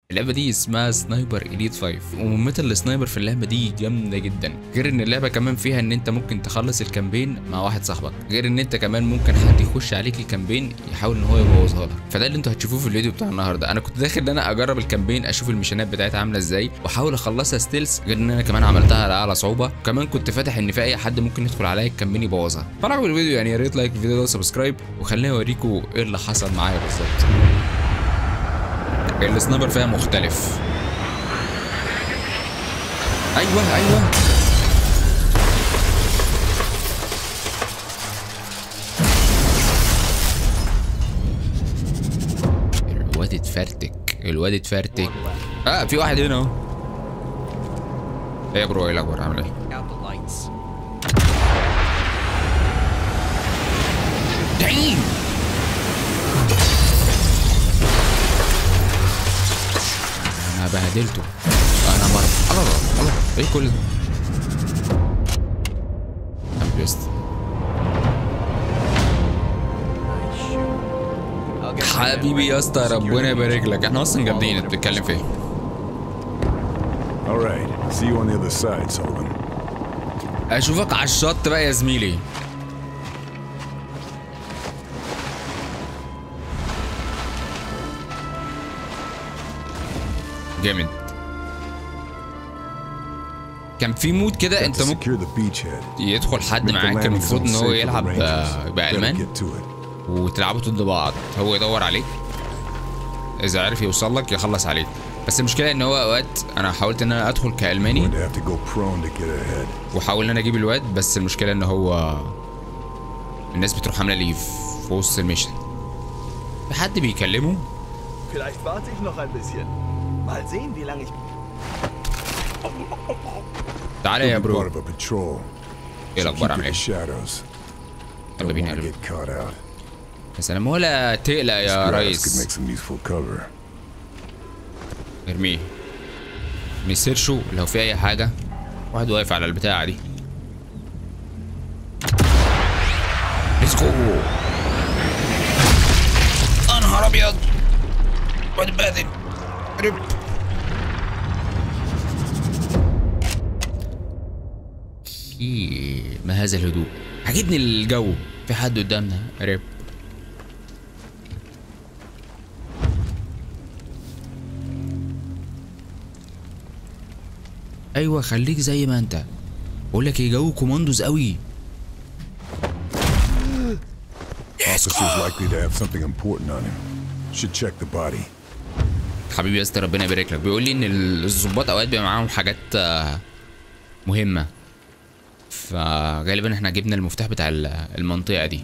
اللعبه دي اسمها سنايبر اليت 5 ومهمه السنايبر في اللعبه دي جامده جدا غير ان اللعبه كمان فيها ان انت ممكن تخلص الكامبين مع واحد صاحبك غير ان انت كمان ممكن حد يخش عليك الكامبين يحاول ان هو يبوظها لك فده اللي انتوا هتشوفوه في الفيديو بتاع النهارده انا كنت داخل ان انا اجرب الكامبين اشوف الميشنات بتاعتها عامله ازاي واحاول اخلصها ستيلز غير ان انا كمان عملتها على اعلى صعوبه وكمان كنت فاتح ان في اي حد ممكن يدخل عليا الكامبين يبوظها فعجب الفيديو يعني يا ريت لايك الفيديو ده وسبسكرايب وخليني اوريكم ايه اللي حصل معايا بالظبط السنايبر فيها مختلف ايوه ايوه الواد اتفرتك الواد اتفرتك اه في واحد هنا اهو ايه يا برو ايه الاخبار عامل ايه Out the lights. دعيم انا بهدلته انا مر الله الله الله ايه كل ده I'm just I'll get حبيبي يا اسطى ربنا يبارك لك احنا اصلا جامدين انت بتتكلم في ايه All right. See you on the other side, Sullivan. اشوفك على الشط بقى يا زميلي جامد كان في مود كده Got انت to ممكن secure the beachhead. يدخل حد Make the معاك landing المفروض zone ان هو safe for the يلعب Rangers. آه، Better بالمان get to it. وتلعبوا ضد بعض هو يدور عليك اذا عرف يوصل لك يخلص عليك بس المشكله ان هو اوقات انا حاولت ان انا ادخل Going كالماني to have to go prone to get ahead. وحاول ان انا اجيب الواد بس المشكله ان هو الناس بتروح عامله ليف في وسط الميشن في حد بيكلمه Vielleicht warte ich noch ein bisschen. Mal sehen, wie lange ich. تعالى يا Be برو part of a patrol. ايه So الاخبار keep عامل in ايه the shadows. يلا Don't بينا want يا to رب. get caught out. يا سلام ولا تقلق يا Grass could ريس make some useful cover. ارميه نسيرشو لو في اي حاجه واحد واقف على البتاعه دي ليتس جو يا نهار ابيض واد بادل رب إيه، ما هذا الهدوء عجبني الجو في حد قدامنا رب ايوه خليك زي ما انت بقول لك ايه جو كوماندوز قوي Officer's likely to have something important on him. Should check the body. حبيبي يا اسطى ربنا يبارك لك بيقول لي ان الظباط اوقات بيبقى معاهم حاجات آه، مهمه فغالبا احنا جبنا المفتاح بتاع ال- المنطقه دي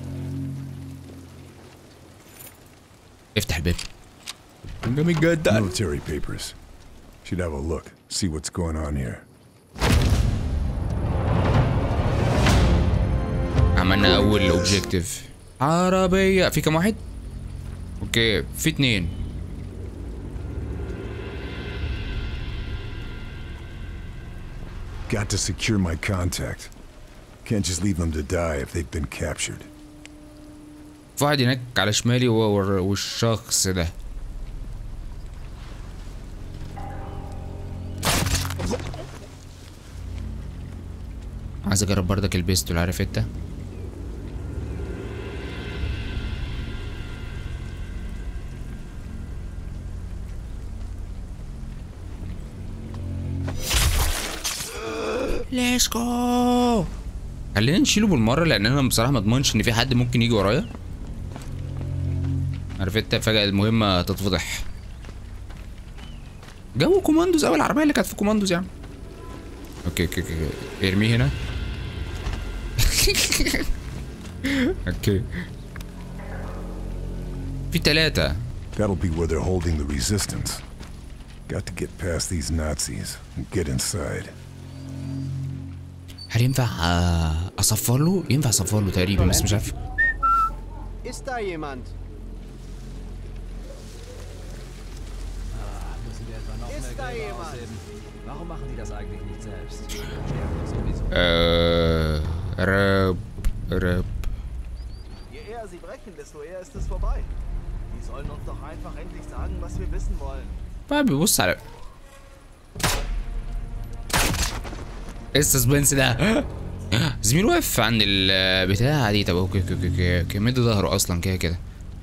افتح الباب جامد جدا Military papers. Should have a look. See what's going on here. عملنا اول اوبجيكتيف عربيه في كام واحد اوكي في اتنين Got to secure my contact. Can't just leave them to die if they've been captured. في واحد هناك على شمالي و- والر- والشخص ده عايز اجرب بردك البيستول عارف انت ليتس جو خلينا نشيله بالمره لان انا بصراحه ما اضمنش ان في حد ممكن يجي ورايا عارف انت فجاه المهمه تتفضح جو كوماندوز اول العربيه اللي كانت في كوماندوز يعني اوكي اوكي اوكي ارميه هنا اوكي في ثلاثة That'll be where they're holding the resistance. Got to get past these Nazis and get inside. هل ينفع آه، اصفر له؟ ينفع اصفر له تقريبا بس مش عارف Ist da jemand? Müssen wir etwa noch Ist mehr da Gräber jemand? ausheben? Warum machen die das eigentlich nicht selbst? Sterben wir sowieso. آه رب رب Je eher sie brechen, desto eher ist es vorbei. Die sollen uns doch einfach endlich sagen, was wir wissen wollen. بقى بيبص على ايه السسبنس ده زميل واقف عند البتاعة دي طب اوكي اوكي اوكي اوكي اوكي مد ظهره اصلا كده كده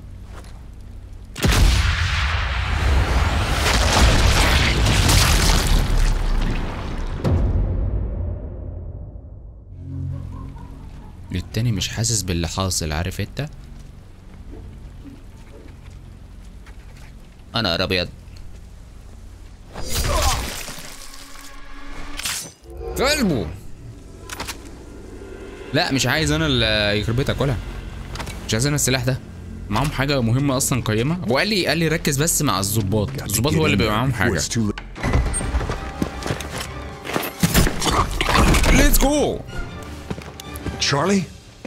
التاني مش حاسس باللي حاصل عارف انت انا ابيض في قلبه لا مش عايز انا اللي يخرب بيتك ولا مش عايز انا السلاح ده معاهم حاجه مهمه اصلا قيمه هو قال لي قال لي ركز بس مع الظباط Got to الظباط get هو اللي in بيبقى there معاهم before حاجه it's too late. ليتس جو Charlie?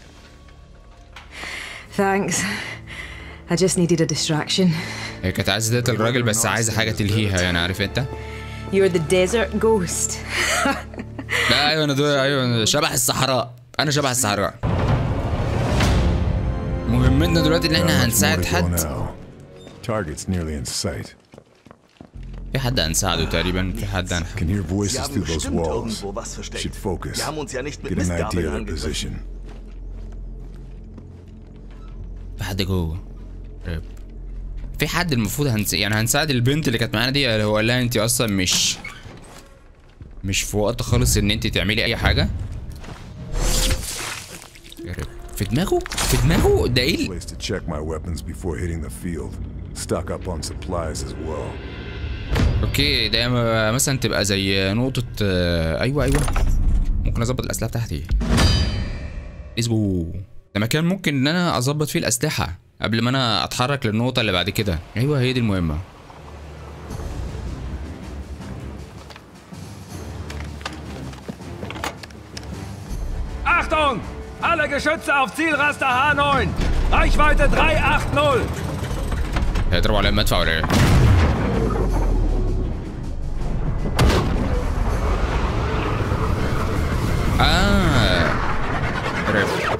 Thanks. I just needed a distraction. هي كانت عايزه تقتل الراجل بس عايزه حاجه تلهيها يعني عارف انت You're the desert ghost. لا ايوه انا دول ايوه أنا شبح الصحراء انا شبح الصحراء مهمتنا دلوقتي ان Not احنا much more هنساعد to go حد now. Target's nearly in sight. في حد هنساعده تقريبا في حد هن... Can hear Sie voices haben through those bestimmt walls. irgendwo was versteckt. Should focus. Wir haben uns ja nicht mit Get an idea Mistgabeln of their angegriffen. position. في حد جوه ريب. في حد المفروض هنس... يعني هنساعد البنت اللي كانت معانا دي اللي هو قال لها انت اصلا مش مش في وقت خالص ان انت تعملي اي حاجه يا رب. في دماغه في دماغه ده ايه ال- Place to check my weapons before hitting the field. Stock up on supplies as well. اوكي ده م- مثلا تبقى زي نقطة آه، ايوه ايوه ممكن اظبط الاسلحة بتاعتي ليتس جو ده مكان ممكن ان انا اظبط فيه الاسلحة قبل ما انا اتحرك للنقطة اللي بعد كده ايوه هي دي المهمة Achtung! Alle Geschütze auf Zielraster H9! Reichweite 380! هيضربوا على المدفع ولا ايه؟ اه عرفت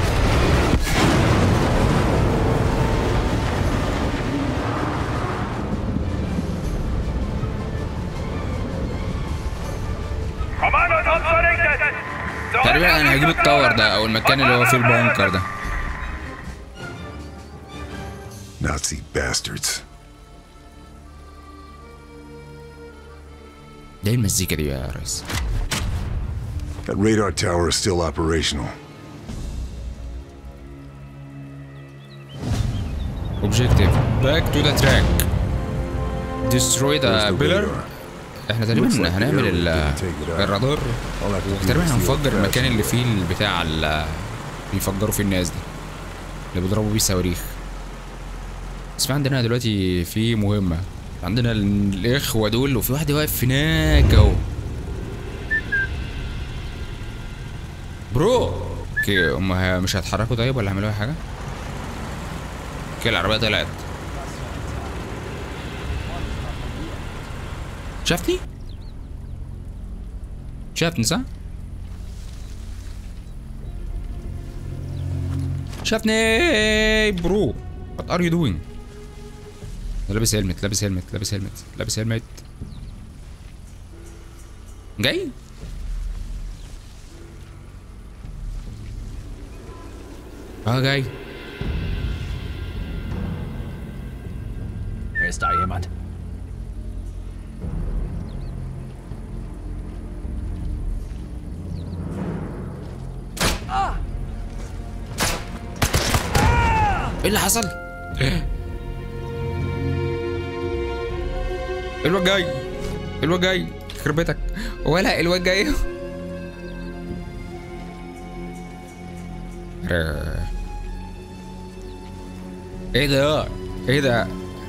Kommando uns vernichtet! تقريبا انا هجيب التاور ده او المكان اللي هو فيه البانكر ده Nazi bastards. ده إيه المزيكا دي يا ريس That radar tower is still operational. objective back to the track destroy There's the the pillar radar. احنا Looks تقريبا like the هنعمل air ال- didn't take it out. الرادار All I can do تقريبا is see هنفجر it المكان fast. اللي فيه البتاع اللي بيفجروا فيه الناس دي اللي بيضربوا بيه صواريخ بس في عندنا دلوقتي في مهمة عندنا ال- الإخوة دول وفي واحد واقف هناك أهو برو اوكي هم ه- مش هيتحركوا طيب ولا هيعملوا أي حاجة؟ اوكي العربية طلعت شافني؟ شافني صح؟ شافني برو وات ار يو دوينج لابس هيلمت لابس هيلمت لابس هيلمت لابس هيلمت جاي اه جاي Ist da jemand? ايه اللي حصل؟ ايه الواد جاي الواد جاي يخرب بيتك ولا الواد جاي آه. ايه ده ايه ده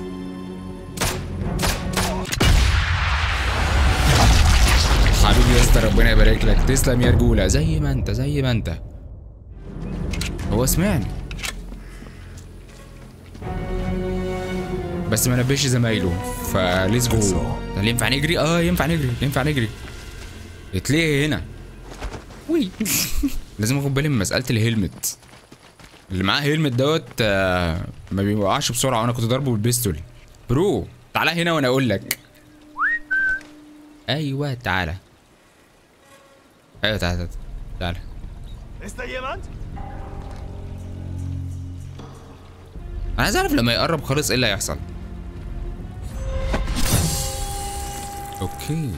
حبيبي يا اسطى ربنا يبارك لك تسلم يا رجوله زي ما انت زي ما انت هو سمعني بس ما نبهش زمايله فليتس جو all. هل ينفع نجري؟ اه ينفع نجري ينفع نجري اتليه هنا وي لازم اخد بالي من مساله الهيلمت اللي معاه هيلمت دوت آه، ما بيوقعش بسرعه وانا كنت ضاربه بالبيستول برو تعالى هنا وانا اقول لك ايوه تعالى ايوه تعالى تعالى, تعالى. Ist da jemand? انا عايز اعرف لما يقرب خالص ايه اللي هيحصل اوكي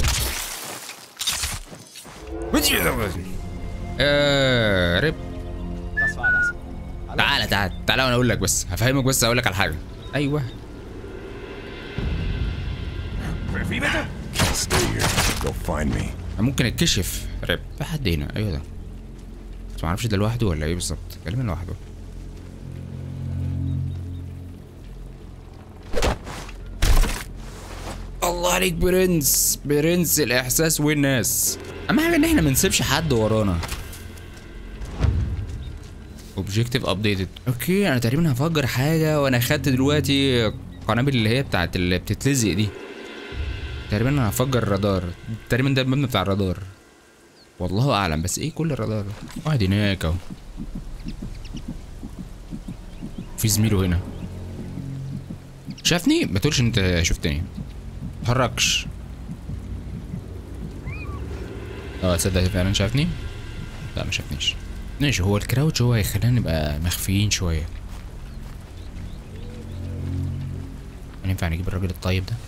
آه رب Was war das? تعالى تعالى تعالى وانا اقول لك بس هفهمك بس اقول لك على حاجه ايوه Wie bitte? Stay here. Go find me. ممكن اتكشف رب في حد هنا ايوه ده بس ما اعرفش ده لوحده ولا ايه بالظبط غالبا لوحده الله عليك برنس برنس الاحساس والناس اهم حاجه ان احنا ما نسيبش حد ورانا اوبجيكتيف ابديتد اوكي انا تقريبا هفجر حاجه وانا خدت دلوقتي قنابل اللي هي بتاعت اللي بتتلزق دي تقريبا انا هفجر الرادار تقريبا ده المبنى بتاع الرادار والله اعلم بس ايه كل الرادار واحد هناك اهو في زميله هنا شافني ما تقولش انت شفتني متحركش اه تصدق فعلا شافني لا ما شافنيش ماشي هو الكراوتش هو هيخلينا نبقى مخفيين شويه ينفع نجيب الراجل الطيب ده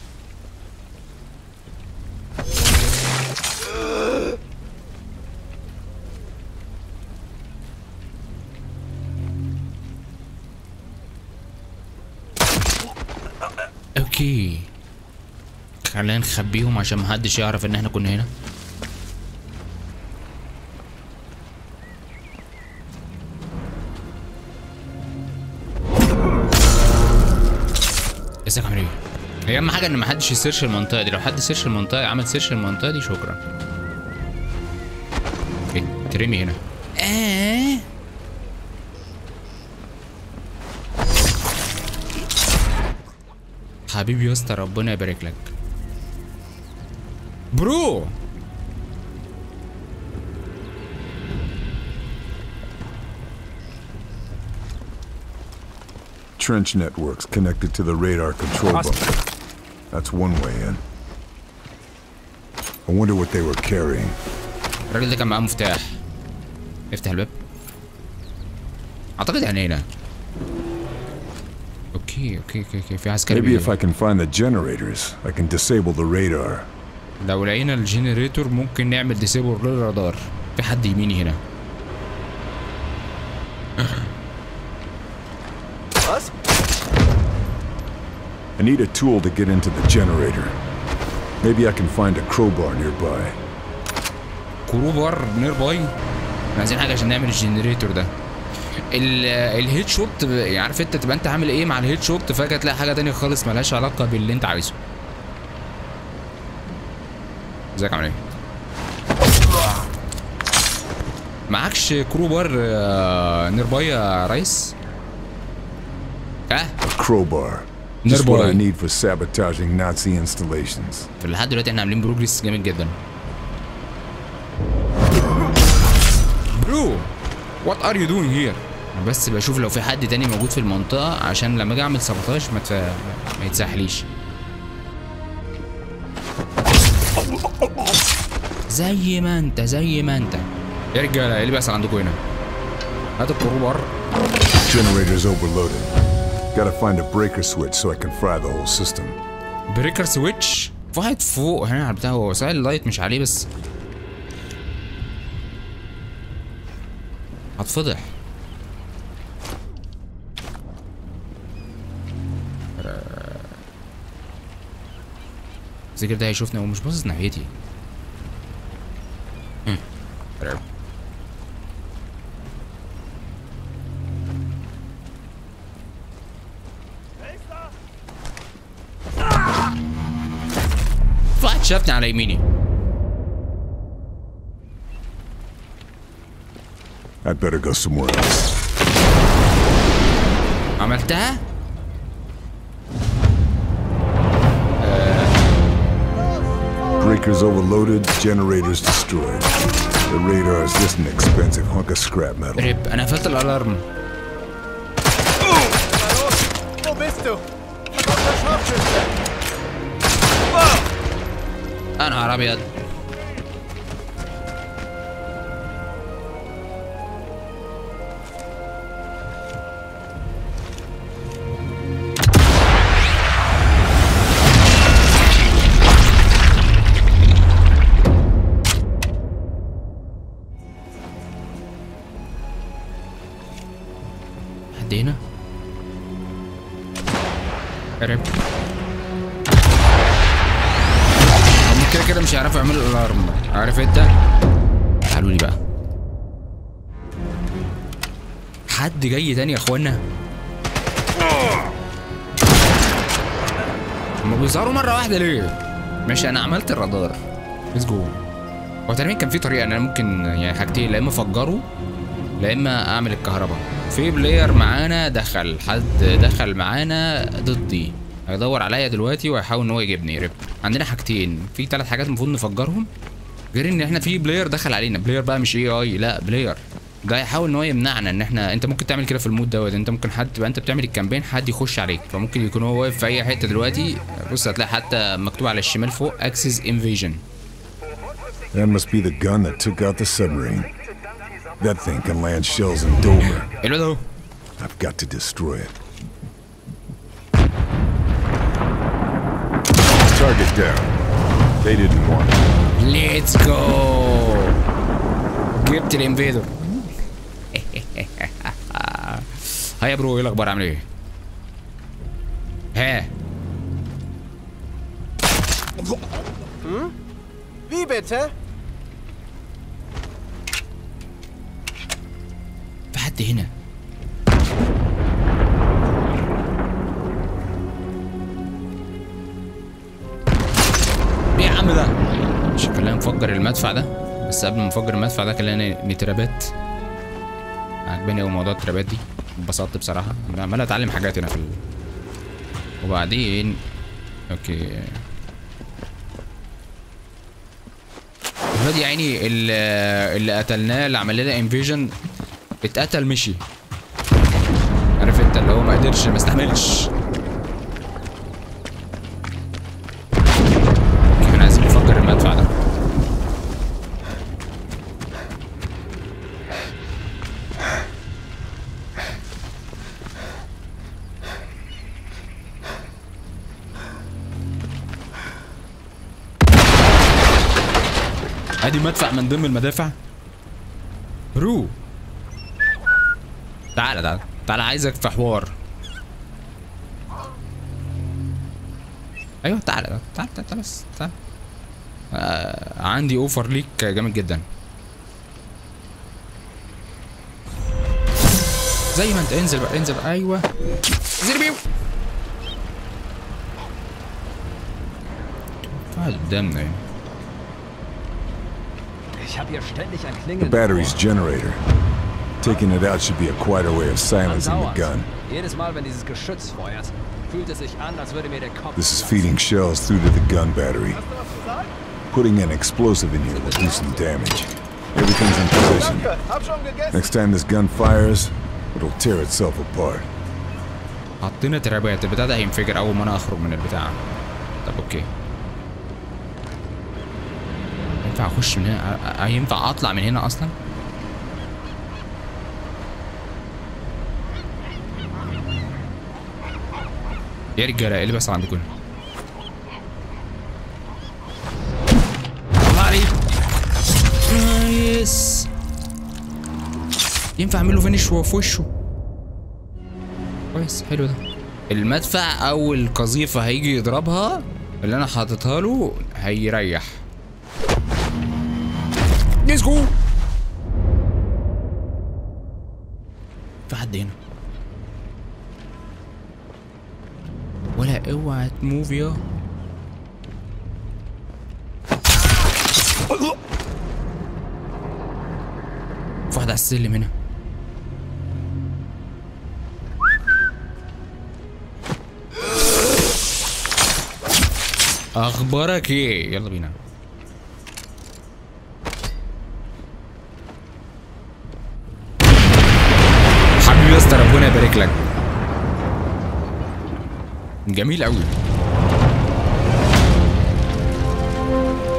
اوكي خلينا نخبيهم عشان محدش يعرف ان احنا كنا هنا ازيك عامل ايه؟ هي اهم حاجه ان محدش يسيرش المنطقه دي لو حد سيرش المنطقه عمل سيرش المنطقه دي شكرا اوكي ترمي هنا آه. حبيبي يا اسطى ربنا يبارك لك برو Trench networks connected to the radar control bunker. That's one way in. I wonder what they were carrying. الراجل ده كان معاه مفتاح افتح الباب اعتقد يعني هنا اوكي اوكي اوكي, أوكي. في عسكري Maybe if بيجي. I can find the generators, I can disable the radar. لو لقينا الجنريتور ممكن نعمل ديسيبل للرادار في حد يميني هنا Was? I need a tool to get into the generator. Maybe I can find a crowbar nearby. كروبر نير باي عايزين حاجه عشان نعمل الجنريتور ده ال- الهيد شوت ب- يعني عارف انت تبقى انت عامل ايه مع الهيد شوت فجاه تلاقي حاجه تانية خالص ملهاش علاقه باللي انت عايزه ازيك عامل ايه معكش كروبر آه، نير باي يا ريس اه A crowbar. Just what Nearby. I need for sabotaging Nazi installations. في لحد دلوقتي احنا عاملين بروجريس جامد جدا برو وات ار يو دوينج هير بس بشوف لو في حد تاني موجود في المنطقة عشان لما اجي اعمل سابوتاج ما تف... ما يتسحليش زي ما انت زي ما انت يا رجالة ايه اللي بيحصل عندكم هنا؟ هات الكروبر Generator's overloaded. Gotta find a breaker switch so I can fry the whole system. بريكر سويتش في واحد فوق هنا على البتاع هو صحيح اللايت مش عليه بس هتفضح السجل ده هيشوفنا ومش باصص ناحيتي هم. رعب. في واحد شافني على يميني I'd better go somewhere else. عملتها Breakers overloaded, generators destroyed. The radar is just an expensive hunk of scrap metal. ريب انا قفلت الالارم Wo bist du? Auf der Schraubtür! يا نهار ابيض حد هنا قرب هم كده كده مش هيعرفوا يعملوا الالارم عارف انت تعالوا لي بقى حد جاي تاني يا اخوانا هما بيظهروا مره واحده ليه ماشي انا عملت الرادار ليتس جو هو تقريبا كان في طريقه ان انا ممكن يعني حاجتين لا اما افجره لا اما اعمل الكهرباء في بلاير معانا دخل حد دخل معانا ضدي هيدور عليا دلوقتي وهيحاول ان هو يجيبني رب عندنا حاجتين في ثلاث حاجات المفروض نفجرهم غير ان احنا في بلاير دخل علينا بلاير بقى مش اي اي لا بلاير ده هيحاول ان هو يمنعنا ان احنا انت ممكن تعمل كده في المود دوت انت ممكن حد تبقى انت بتعمل الكامبين حد يخش عليك فممكن يكون هو واقف في اي حته دلوقتي بص هتلاقي حتى مكتوب على الشمال فوق اكسس انفيجن That must be the gun that took out the submarine. That thing can land shells in Dover. الواد اهو I've got to destroy it. Target down. They didn't want it. ليتس جو جبت الانفيدر هيا يا برو ايه الاخبار عامل ايه؟ ها Wie bitte? في حد هنا ايه يا عم ده مش خلينا نفجر المدفع ده بس قبل ما نفجر المدفع ده خلينا نترابات عجباني قوي موضوع الترابات دي اتبسطت بصراحه انا عمال اتعلم حاجات هنا في ال... وبعدين اوكي الواد يا عيني اللي, اللي قتلناه اللي عمل لنا انفيجن اتقتل مشي عارف انت اللي هو ما قدرش ما استحملش احنا عايزين نفجر المدفع ده ادي مدفع من ضمن المدافع رو تعالى تعالى تعالى عايزك في حوار ايوه تعالى تعالى تعالى, تعالى بس تعالى آه عندي اوفر ليك جامد جدا زي ما انت انزل بقى انزل بقى. ايوه انزل بيو قاعد قدامنا يعني Ich habe hier ständig ein The Klingeln. battery's generator. Taking it out should be a quieter way of silencing the Andauernd. gun. Jedes Mal, wenn dieses Geschütz feuert, fühlt es sich an, als würde mir der Kopf. This is platzen. feeding shells through to the gun battery. Putting an explosive in here will do some damage. Everything's in position. Danke, hab schon gegessen. Next time this gun fires, it'll tear itself apart. حطينا ترابات البتاع ده هينفجر اول ما انا اخرج من البتاع طب اوكي ينفع اخش من هنا أ- أ- ينفع اطلع من هنا اصلا يا رجاله ايه اللي بيحصل عندكم الله عليك نايس ينفع اعمل له فينش وهو في وشه كويس حلو ده المدفع او القذيفه هيجي يضربها اللي انا حاططها له هيريح ليتس جو في حد هنا ولا اوعى تموف يا في واحد على السلم هنا اخبارك ايه يلا بينا حبيبي يا اسطى ربنا يبارك لك جميل قوي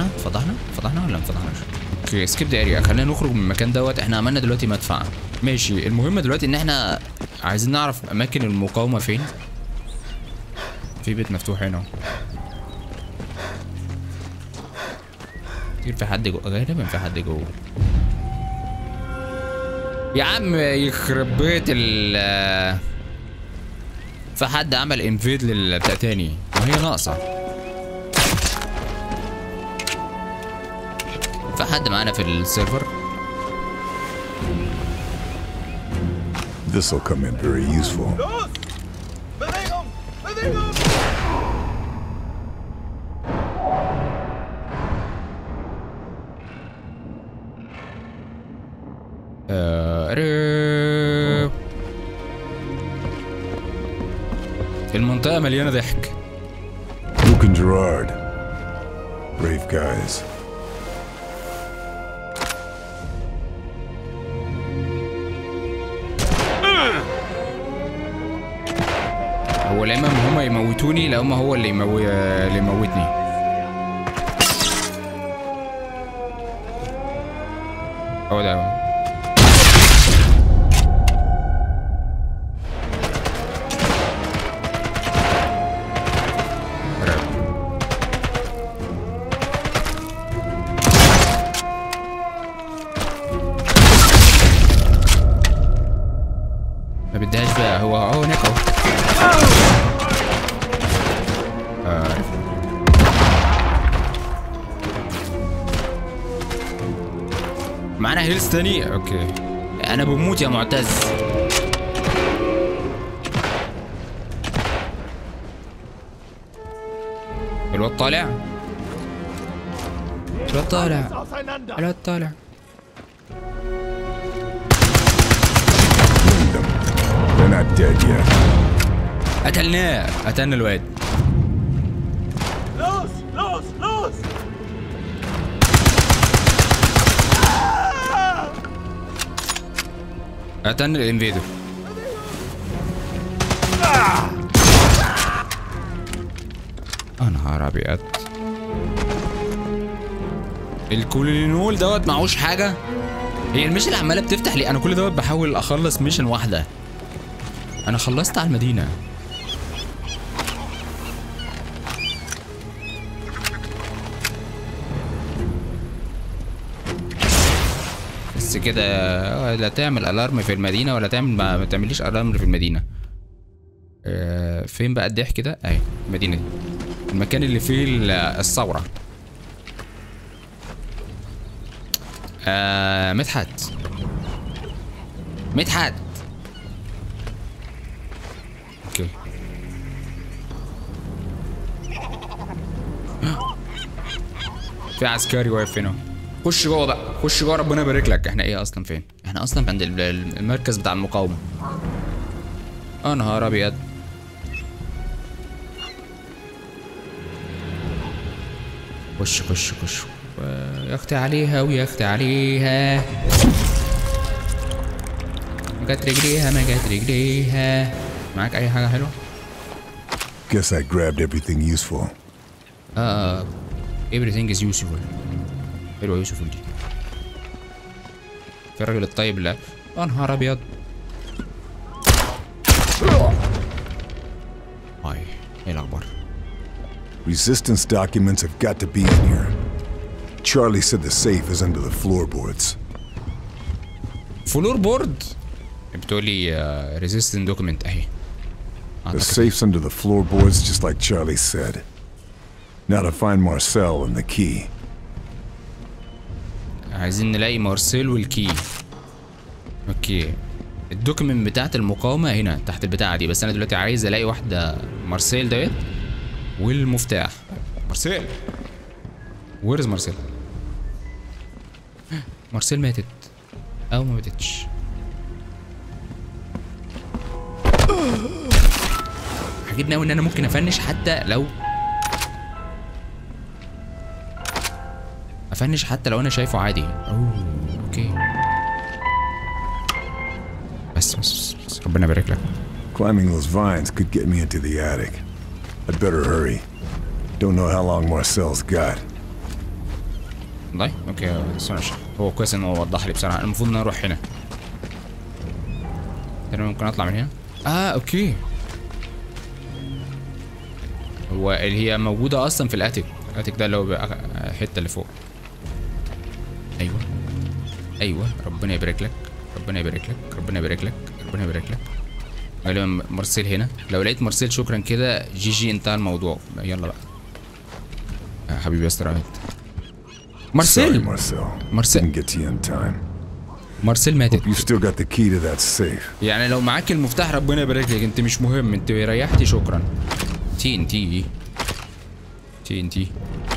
اتفضحنا اتفضحنا اتفضحنا ولا ما اتفضحناش اوكي سكيب ذا اريا خلينا نخرج من المكان دوت احنا عملنا دلوقتي مدفع ماشي المهم دلوقتي ان احنا عايزين نعرف اماكن المقاومه فين في بيت مفتوح هنا اهو. كتير في حد جوه غالبا في حد جوه يا عم يخرب بيت ال في حد عمل انفيد للبتاع تاني وهي ناقصه في حد معانا في السيرفر This'll come in very useful. Los! Bewegung! Bewegung! آه، رو. المنطقة مليانة ضحك Luke and Gerard. Brave guys. هو لا اما هما يموتوني لا اما هو اللي يمو... اللي يموتني هو ده هو. ما بدهاش بقى هو اهو هناك اهو آه. معانا هيلز تاني اوكي انا بموت يا معتز الواد طالع الواد طالع Auseinander! الواد طالع Wound them. They're not dead yet. قتلناه قتلنا الواد Los! Los! Los! قتلنا الانفيدر يا نهار ابيض الكولينول دوت معهوش حاجه هي الميشن عماله بتفتح لي انا كل دوت بحاول اخلص ميشن واحده انا خلصت على المدينه بس كده لا تعمل الارم في المدينه ولا تعمل ما, ما تعمليش الارم في المدينه آه فين بقى الضحك ده اهي المدينه دي المكان اللي فيه ال- الثوره آه مدحت مدحت اوكي في عسكري واقف هنا خش جوه بقى خش جوه ربنا يبارك لك احنا ايه اصلا فين احنا اصلا عند ال- ال- المركز بتاع المقاومه اه نهار ابيض خش خش خش آه، يا اختي عليها ويا اختي عليها ما جت رجليها ما جت رجليها معاك اي حاجه حلوه Guess I grabbed everything useful. اه everything is useful حلوه يوسف دي في الراجل الطيب اللي يا نهار ابيض هاي ايه الاخبار Resistance documents have got to be in here. Charlie said the safe is under the floorboards. فلور بورد بتقولي ريزيستنت دوكيمنت اهي The أعتقد. safe's under the floorboards, just like Charlie said. Now to find Marcel and the key. عايزين نلاقي مارسيل والكي اوكي الدوكيمنت بتاعت المقاومة هنا تحت البتاعة دي بس انا دلوقتي عايز الاقي واحدة مارسيل ديت والمفتاح مارسيل ويرز مارسيل مارسيل ماتت او ما ماتتش عجبني قوي ان انا ممكن افنش حتى لو افنش حتى لو انا شايفه عادي اوه اوكي بس بس, بس ربنا يبارك لك Climbing those vines could get me into the attic. I'd better hurry. Don't know how long Marcel's got. والله اوكي بس ماشي هو كويس انه هو وضح لي بصراحه المفروض ان انا اروح هنا انا ممكن اطلع من هنا اه اوكي هو اللي هي موجوده اصلا في الاتيك الاتيك ده اللي هو بقى الحته اللي فوق ايوه ايوه ربنا يبارك لك ربنا يبارك لك ربنا يبارك لك ربنا يبارك لك غالبا مارسيل هنا لو لقيت مارسيل شكرا كده جي جي انتهى الموضوع يلا بقى يا حبيبي يا استر أمين. Sorry, مارسيل Marcel. Marcel. Didn't get to you in time. مارسيل ماتت You still got the key to that safe. يعني لو معاك المفتاح ربنا يبارك لك انت مش مهم انت ريحتي شكرا تي ان تي تي ان تي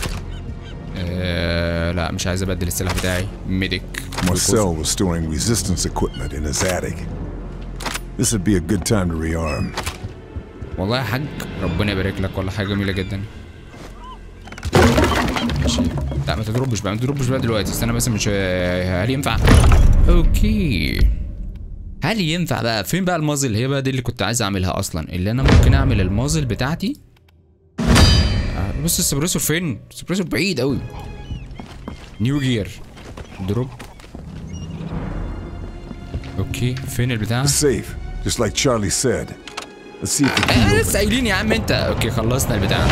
آه لا مش عايز ابدل السلاح بتاعي ميديك Marcel was storing resistance equipment in his attic. This would be a good time to rearm. والله يا حاج ربنا يبارك لك والله حاجه جميله جدا ماشي لا ما تضربش بقى ما تضربش بقى دلوقتي استنى بس مش هل ينفع اوكي هل ينفع بقى فين بقى المازل هي بقى دي اللي كنت عايز اعملها اصلا اللي انا ممكن اعمل المازل بتاعتي آه، بص السبريسور فين السبريسور بعيد قوي نيو جير دروب اوكي فين البتاع The safe, just like Charlie said. Let's see if the key احنا opens. لسه قايلين يا عم انت اوكي خلصنا البتاع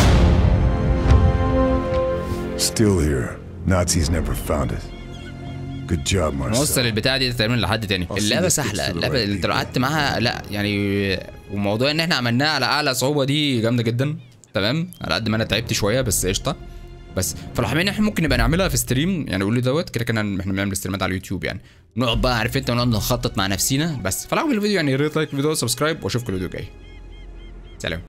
Still here. Nazis never found it. Good job, نوصل Marcel. البتاع دي تقريبا لحد تاني أصل اللعبه دي سهله fixed to the اللعبه right انت لو people. قعدت معاها لا يعني وموضوع ان احنا عملناها على اعلى صعوبه دي جامده جدا تمام على قد ما انا تعبت شويه بس قشطه بس فلو حابين احنا ممكن نبقى نعملها في ستريم يعني قولوا دوت كده كده احنا بنعمل ستريمات على اليوتيوب يعني نقعد بقى عارف انت ونقعد نخطط مع نفسينا بس فلو عجبك الفيديو يعني ريت لايك الفيديو وسبسكرايب واشوفكم الفيديو الجاي سلام